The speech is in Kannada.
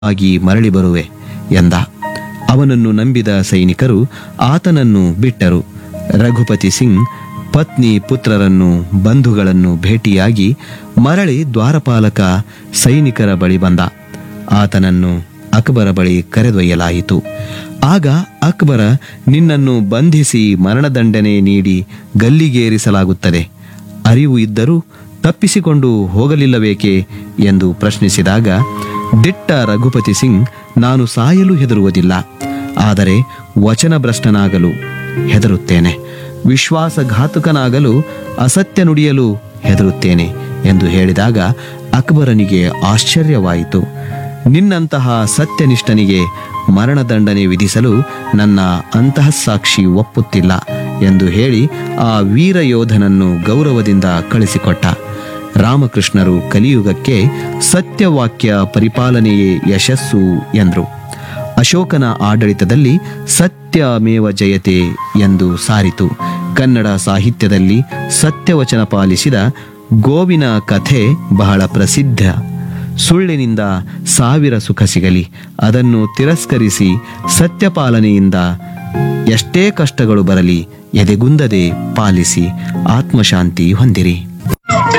ಆಗಿ ಮರಳಿ ಬರುವೆ ಎಂದ ಅವನನ್ನು ನಂಬಿದ ಸೈನಿಕರು ಆತನನ್ನು ಬಿಟ್ಟರು ರಘುಪತಿ ಸಿಂಗ್ ಪತ್ನಿ ಪುತ್ರರನ್ನು ಬಂಧುಗಳನ್ನು ಭೇಟಿಯಾಗಿ ಮರಳಿ ದ್ವಾರಪಾಲಕ ಸೈನಿಕರ ಬಳಿ ಬಂದ ಆತನನ್ನು ಅಕ್ಬರ ಬಳಿ ಕರೆದೊಯ್ಯಲಾಯಿತು ಆಗ ಅಕ್ಬರ ನಿನ್ನನ್ನು ಬಂಧಿಸಿ ಮರಣದಂಡನೆ ನೀಡಿ ಗಲ್ಲಿಗೇರಿಸಲಾಗುತ್ತದೆ ಅರಿವು ಇದ್ದರೂ ತಪ್ಪಿಸಿಕೊಂಡು ಹೋಗಲಿಲ್ಲಬೇಕೆ ಎಂದು ಪ್ರಶ್ನಿಸಿದಾಗ ದಿಟ್ಟ ರಘುಪತಿ ಸಿಂಗ್ ನಾನು ಸಾಯಲು ಹೆದರುವುದಿಲ್ಲ ಆದರೆ ವಚನಭ್ರಷ್ಟನಾಗಲು ಹೆದರುತ್ತೇನೆ ವಿಶ್ವಾಸಘಾತುಕನಾಗಲು ಅಸತ್ಯ ನುಡಿಯಲು ಹೆದರುತ್ತೇನೆ ಎಂದು ಹೇಳಿದಾಗ ಅಕ್ಬರನಿಗೆ ಆಶ್ಚರ್ಯವಾಯಿತು ನಿನ್ನಂತಹ ಸತ್ಯನಿಷ್ಠನಿಗೆ ಮರಣದಂಡನೆ ವಿಧಿಸಲು ನನ್ನ ಅಂತಃಸಾಕ್ಷಿ ಒಪ್ಪುತ್ತಿಲ್ಲ ಎಂದು ಹೇಳಿ ಆ ವೀರ ಯೋಧನನ್ನು ಗೌರವದಿಂದ ಕಳಿಸಿಕೊಟ್ಟ ರಾಮಕೃಷ್ಣರು ಕಲಿಯುಗಕ್ಕೆ ಸತ್ಯವಾಕ್ಯ ಪರಿಪಾಲನೆಯೇ ಯಶಸ್ಸು ಎಂದರು ಅಶೋಕನ ಆಡಳಿತದಲ್ಲಿ ಸತ್ಯಮೇವ ಜಯತೆ ಎಂದು ಸಾರಿತು ಕನ್ನಡ ಸಾಹಿತ್ಯದಲ್ಲಿ ಸತ್ಯವಚನ ಪಾಲಿಸಿದ ಗೋವಿನ ಕಥೆ ಬಹಳ ಪ್ರಸಿದ್ಧ ಸುಳ್ಳಿನಿಂದ ಸಾವಿರ ಸುಖ ಸಿಗಲಿ ಅದನ್ನು ತಿರಸ್ಕರಿಸಿ ಸತ್ಯಪಾಲನೆಯಿಂದ ಎಷ್ಟೇ ಕಷ್ಟಗಳು ಬರಲಿ ಎದೆಗುಂದದೆ ಪಾಲಿಸಿ ಆತ್ಮಶಾಂತಿ ಹೊಂದಿರಿ